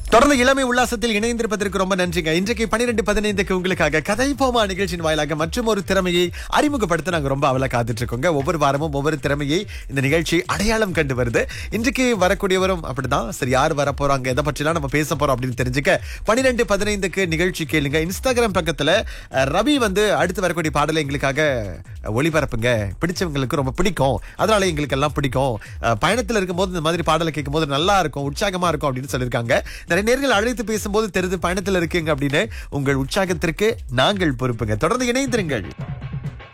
தொடர்ந்து இளமை உல்லாசத்தில் இணைந்திருப்பதற்கு ரொம்ப நன்றிங்க இன்றைக்கு பனிரெண்டு பதினைந்துக்கு உங்களுக்காக கதை போமா நிகழ்ச்சியின் வாயிலாக மற்றும் ஒரு திறமையை அறிமுகப்படுத்த நாங்க ரொம்ப அவல காத்துட்டு இருக்கோங்க ஒவ்வொரு வாரமும் ஒவ்வொரு திறமையை இந்த நிகழ்ச்சி அடையாளம் கண்டு வருது இன்றைக்கு வரக்கூடியவரும் அப்படிதான் சரி யார் வர போறாங்க எதை பற்றிலாம் நம்ம பேச போறோம் அப்படின்னு தெரிஞ்சுக்க பனிரெண்டு பதினைந்துக்கு நிகழ்ச்சி கேளுங்க இன்ஸ்டாகிராம் பக்கத்துல அஹ், ரவி வந்து அடுத்து வரக்கூடிய பாடலை எங்களுக்காக அஹ், ஒளிபரப்புங்க பிடிச்சவங்களுக்கு ரொம்ப பிடிக்கும் அதனால எங்களுக்கு எல்லாம் பிடிக்கும் அஹ், பயணத்துல இருக்கும்போது இந்த மாதிரி பாடலை கேட்கும்போது நல்லா இருக்கும் உற்சாகமா இருக்கும் அப்படின்னு சொல்லியிருக்காங்க நிறைய நேர்கள் அழைத்து பேசும்போது தெரிது பயணத்துல இருக்கீங்க அப்படின்னு உங்கள் உற்சாகத்திற்கு நாங்கள் பொறுப்புங்க தொடர்ந்து இணைந்திருங்கள்